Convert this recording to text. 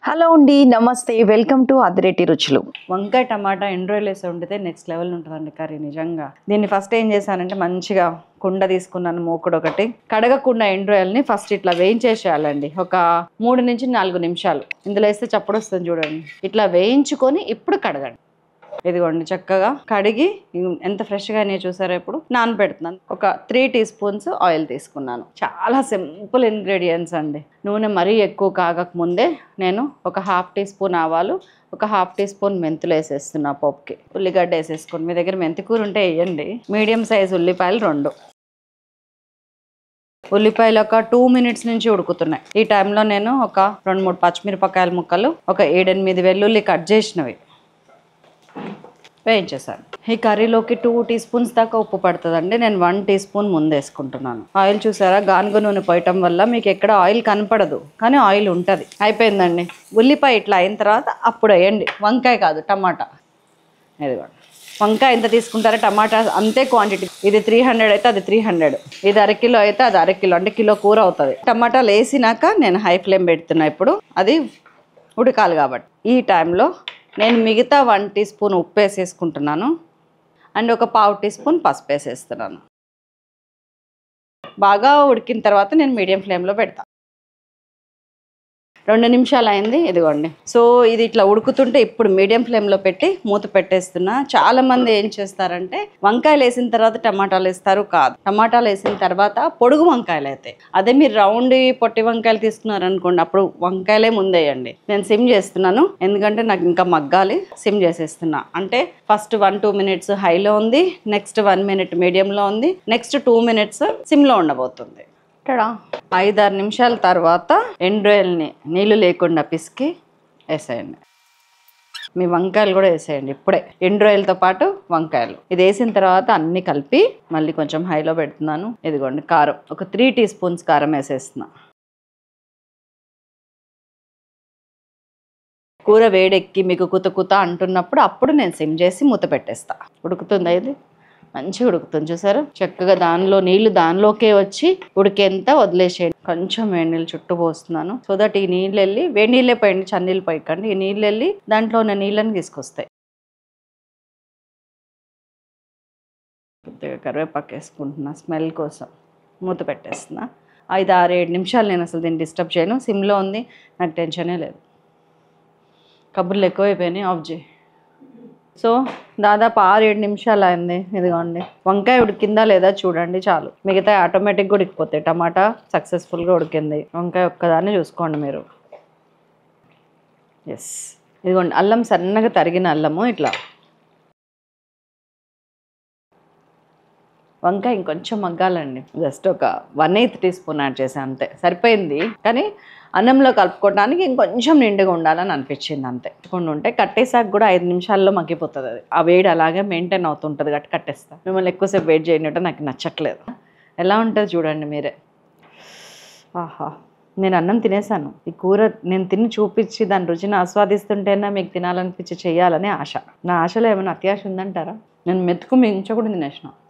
hello అండి నమస్తే welcome to Adireddy రుచులు వంకాయ టమాటా ఎండ్రాయిల్ వేసి వండితే నెక్స్ట్ లెవెల్ ఉంటుందండి కర్రీ నిజంగా దీన్ని ఫస్ట్ ఏం చేశానంటే మంచిగా కుండ తీసుకున్నాను మూకుడు ఒకటి కడగకుండా ఎండ్రాయిల్ని ఫస్ట్ ఇట్లా వేయించేసేయాలండి ఒక మూడు నుంచి నాలుగు నిమిషాలు ఇందులో వేస్తే చప్పుడు వస్తుంది చూడండి ఇట్లా వేయించుకొని ఇప్పుడు కడగండి ఇదిగోండి చక్కగా కడిగి ఇం- ఎంత ఫ్రెష్గా అయినాయో చూసారా ఇప్పుడు నానబెడుతున్నాను ఒక త్రీ టీ స్పూన్స్ ఆయిల్ తీసుకున్నాను చాలా సింపుల్ ఇంగ్రీడియంట్స్ అండి నూనె మరీ ఎక్కువ కాగక ముందే నేను ఒక హాఫ్ టీ స్పూన్ ఆవాలు ఒక హాఫ్ టీ స్పూన్ మెంతులు వేసేస్తున్నా పప్పుకి ఉల్లిగడ్డ వేసేసుకోండి మీ దగ్గర మెంతి కూర ఉంటే వేయండి మీడియం సైజ్ ఉల్లిపాయలు రెండు ఉల్లిపాయలు ఒక టూ మినిట్స్ నుంచి ఉడుకుతున్నాయి ఈ టైంలో నేను ఒక రెండు మూడు పచ్చిమిరపకాయల ముక్కలు ఒక ఏడెనిమిది వెల్లుల్లి కట్ చేసినవి వేయించేసాను ఈ కర్రీలోకి టూ టీ స్పూన్స్ దాకా ఉప్పు పడుతుందండి నేను వన్ టీ స్పూన్ ముందు వేసుకుంటున్నాను ఆయిల్ చూసారా గానుగ నూనె పోయటం వల్ల మీకు ఎక్కడ ఆయిల్ కనపడదు కానీ ఆయిల్ ఉంటుంది అయిపోయిందండి ఉల్లిపాయ ఇట్లా అయిన తర్వాత అప్పుడు వేయండి వంకాయ కాదు టమాటా ఇదిగోండి వంకాయ ఎంత తీసుకుంటారో టమాటా అంతే క్వాంటిటీ ఇది త్రీ హండ్రెడ్ అయితే అది త్రీ హండ్రెడ్ ఇది అరకిలో అయితే అది అరకిలో అంటే కిలో కూర అవుతుంది టమాటాలు వేసినాక నేను హై ఫ్లేమ్ పెడుతున్నా ఇప్పుడు అది ఉడకాలి కాబట్టి ఈ టైంలో నేను మిగతా వన్ టీ స్పూన్ ఉప్పు వేసేసుకుంటున్నాను అండ్ ఒక పావు టీ స్పూన్ పసుపు వేసేస్తున్నాను బాగా ఉడికిన తర్వాత నేను మీడియం ఫ్లేమ్లో పెడతా రెండు నిమిషాలు అయింది ఇదిగోండి సో ఇది ఇట్లా ఉడుకుతుంటే ఇప్పుడు మీడియం ఫ్లేమ్లో పెట్టి మూత పెట్టేస్తున్నా చాలా మంది ఏం చేస్తారంటే వంకాయలు వేసిన తర్వాత టమాటాలు వేస్తారు కాదు టమాటాలు వేసిన తర్వాత పొడుగు వంకాయలు అయితే అదే మీరు రౌండ్ పొట్టి వంకాయలు తీసుకున్నారు అనుకోండి అప్పుడు వంకాయలే ముందేయండి నేను సిమ్ చేస్తున్నాను ఎందుకంటే నాకు ఇంకా మగ్గాలి సిమ్ చేసేస్తున్నా అంటే ఫస్ట్ వన్ టూ మినిట్స్ హైలో ఉంది నెక్స్ట్ వన్ మినిట్ మీడియంలో ఉంది నెక్స్ట్ టూ మినిట్స్ సిమ్లో ఉండబోతుంది టడా ఐదారు నిమిషాల తర్వాత ఎండ్రాయిల్ని నీళ్ళు లేకుండా పిసికి వేసేయండి మీ వంకాయలు కూడా వేసేయండి ఇప్పుడే ఎండ్రాయిల్తో పాటు వంకాయలు ఇది వేసిన తర్వాత అన్ని కలిపి మళ్ళీ కొంచెం హైలో పెడుతున్నాను ఇదిగోండి కారం ఒక త్రీ టీ స్పూన్స్ కారం వేసేస్తున్నా కూర వేడెక్కి మీకు కుత కుత అంటున్నప్పుడు అప్పుడు నేను సిమ్ చేసి మూత పెట్టేస్తా ఉడుకుతుందా ఇది మంచిగా ఉడుకుతుంది చూసారు చక్కగా దానిలో నీళ్లు దానిలోకే వచ్చి ఉడికేంత వదిలేసేయండి కొంచెం వేడి నీళ్ళు చుట్టూ పోస్తున్నాను సో దట్ ఈ నీళ్ళు వెళ్ళి వేడి నీళ్ళే పోయండి చన్నీళ్ళు పోయకండి ఈ నీళ్ళు వెళ్ళి దాంట్లో ఉన్న నీళ్ళని తీసుకొస్తాయి కొద్దిగా కరివేపాకు వేసుకుంటున్నా స్మెల్ కోసం మూత పెట్టేస్తున్నా ఐదు ఆరు ఏడు నిమిషాలు నేను అసలు దీన్ని డిస్టర్బ్ చేయను సిమ్లో ఉంది నాకు టెన్షనే లేదు కబుర్లు ఎక్కువైపోయినాయి ఆఫ్ చేయి సో దాదాపు ఆరు ఏడు నిమిషాలు అయింది ఇదిగోండి వంకాయ ఉడికిందా లేదా చూడండి చాలు మిగతా ఆటోమేటిక్గా ఉడికిపోతాయి టమాటా సక్సెస్ఫుల్గా ఉడికింది వంకాయ ఒక్కదాన్ని చూసుకోండి మీరు ఎస్ ఇదిగోండి అల్లం సన్నగా తరిగిన అల్లము ఇట్లా వంకాయ ఇంకొంచెం మగ్గాలండి జస్ట్ ఒక one eighth teaspoon add చేసాను అంతే సరిపోయింది కానీ అన్నంలో కలుపుకోవడానికి ఇంకొంచెం నిండుగా ఉండాలని అనిపించింది అంతే కొన్ని ఉంటే కట్టేసాక కూడా ఐదు నిమిషాల్లో మగ్గిపోతుంది అది ఆ వేడి అలాగే మెయింటైన్ అవుతుంటుంది కాబట్టి కట్టేస్తా మిమ్మల్ని ఎక్కువసేపు వెయిట్ చేయడం నాకు నచ్చట్లేదు ఎలా ఉంటుంది చూడండి మీరే ఆహా నేను అన్నం తినేసాను ఈ కూర నేను తిని చూపించి దాని రుచిని ఆస్వాదిస్తుంటేనే మీకు తినాలనిపించి చేయాలని ఆశ నా ఆశలో ఏమైనా అత్యాశ ఉందంటారా నేను మెతుకు మించ కూడా తినేసిన